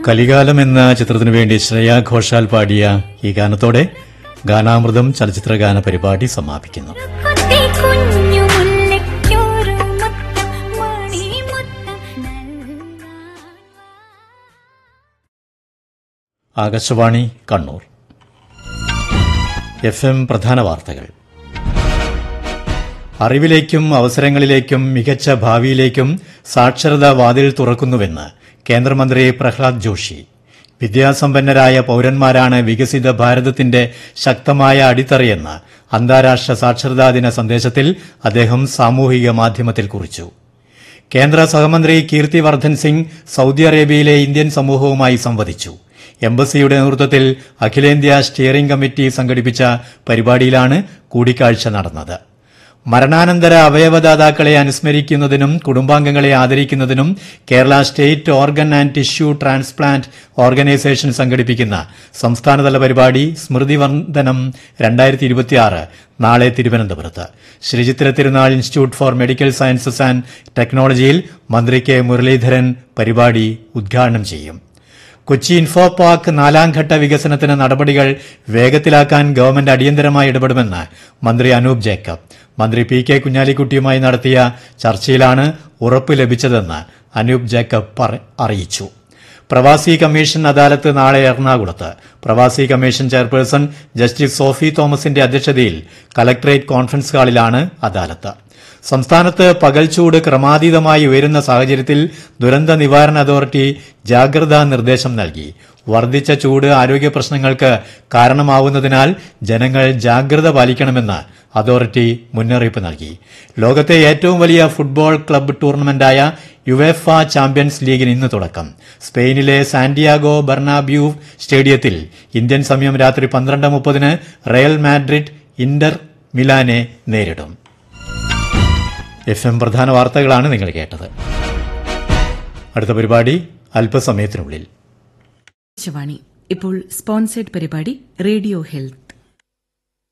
കലികാലം എന്ന ചിത്രത്തിനു വേണ്ടി ശ്രേയ ഘോഷാൽ പാടിയ ഈ ഗാനത്തോടെ ഗാനാമൃതം ചലച്ചിത്ര ഗാന പരിപാടി സമാപിക്കുന്നു കുത്തി കുഞ്ഞു മുല്ലയ്ക്കൊരു മുത്തം മണിമുത്തം നൽകാൻ ആകാശവാണി കണ്ണൂർ എഫ് എം പ്രധാന വാർത്തകൾ അറിവിലേക്കും അവസരങ്ങളിലേക്കും മികച്ച ഭാവിയിലേക്കും സാക്ഷരതാ വാതിൽ തുറക്കുന്നുവെന്ന് കേന്ദ്രമന്ത്രി പ്രഹ്ലാദ് ജോഷി വിദ്യാസമ്പന്നരായ പൌരന്മാരാണ് വികസിത ഭാരതത്തിന്റെ ശക്തമായ അടിത്തറയെന്ന് അന്താരാഷ്ട്ര സാക്ഷരതാ ദിന സന്ദേശത്തിൽ അദ്ദേഹം സാമൂഹിക മാധ്യമത്തിൽ കുറിച്ചു കേന്ദ്ര സഹമന്ത്രി കീർത്തി വർദ്ധൻ സിംഗ് സൌദി അറേബ്യയിലെ ഇന്ത്യൻ സമൂഹവുമായി സംവദിച്ചു എംബസിയുടെ നേതൃത്വത്തിൽ അഖിലേന്ത്യാ സ്റ്റിയറിംഗ് കമ്മിറ്റി സംഘടിപ്പിച്ച പരിപാടിയിലാണ് കൂടിക്കാഴ്ച നടന്നത് മരണാനന്തര അവയവദാതാക്കളെ അനുസ്മരിക്കുന്നതിനും കുടുംബാംഗങ്ങളെ ആദരിക്കുന്നതിനും Kerala state organ and tissue transplant organisation സംഘടിപ്പിക്കുന്ന സംസ്ഥാനതല പരിപാടി സ്മൃതി വന്ദനം രണ്ടായിരത്തി ഇരുപത്തിയാറ് നാളെ തിരുവനന്തപുരത്ത് Sree Chitra Tirunal institute for medical sciences and ടെക്നോളജിയിൽ മന്ത്രി കെ മുരളീധരൻ പരിപാടി ഉദ്ഘാടനം ചെയ്യും കൊച്ചി ഇൻഫോ പാർക്ക് നാലാം ഘട്ട വികസനത്തിന് നടപടികൾ വേഗത്തിലാക്കാൻ ഗവൺമെന്റ് അടിയന്തരമായി ഇടപെടുമെന്ന് മന്ത്രി അനൂപ് ജേക്കബ് മന്ത്രി പി കെ കുഞ്ഞാലിക്കുട്ടിയുമായി നടത്തിയ ചർച്ചയിലാണ് ഉറപ്പ് ലഭിച്ചതെന്ന് അനൂപ് ജേക്കബ് പറ- അറിയിച്ചു പ്രവാസി കമ്മീഷൻ അദാലത്ത് നാളെ എറണാകുളത്ത് പ്രവാസി കമ്മീഷൻ ചെയർപേഴ്സൺ ജസ്റ്റിസ് സോഫി തോമസിന്റെ അധ്യക്ഷതയിൽ കലക്ടറേറ്റ് കോൺഫറൻസ് ഹാളിലാണ് അദാലത്ത് സംസ്ഥാനത്ത് പകൽച്ചൂട് ക്രമാതീതമായി ഉയരുന്ന സാഹചര്യത്തിൽ ദുരന്ത നിവാരണ അതോറിറ്റി ജാഗ്രതാ നിർദ്ദേശം നൽകി വർദ്ധിച്ച ചൂട് ആരോഗ്യ പ്രശ്നങ്ങൾക്ക് കാരണമാവുന്നതിനാൽ ജനങ്ങൾ ജാഗ്രത പാലിക്കണമെന്ന് അതോറിറ്റി മുന്നറിയിപ്പ് നൽകി ലോകത്തെ ഏറ്റവും വലിയ ഫുട്ബോൾ ക്ലബ്ബ് ടൂർണമെന്റായ യുവേഫ ചാമ്പ്യൻസ് ലീഗിന് ഇന്ന് തുടക്കം സ്പെയിനിലെ സാന്റിയാഗോ ബെർണാബ്യൂ സ്റ്റേഡിയത്തിൽ ഇന്ത്യൻ സമയം രാത്രി പന്ത്രണ്ട് മുപ്പതിന് റയൽ മാഡ്രിഡ് ഇന്റർ മിലാനെ നേരിടും എഫ് എം പ്രധാന വാർത്തകളാണ് നിങ്ങൾ കേട്ടത് അടുത്ത പരിപാടി അല്പസമയത്തിനുള്ളിൽ ആകാശവാണി ഇപ്പോൾ സ്പോൺസേഡ് പരിപാടി റേഡിയോ ഹെൽത്ത്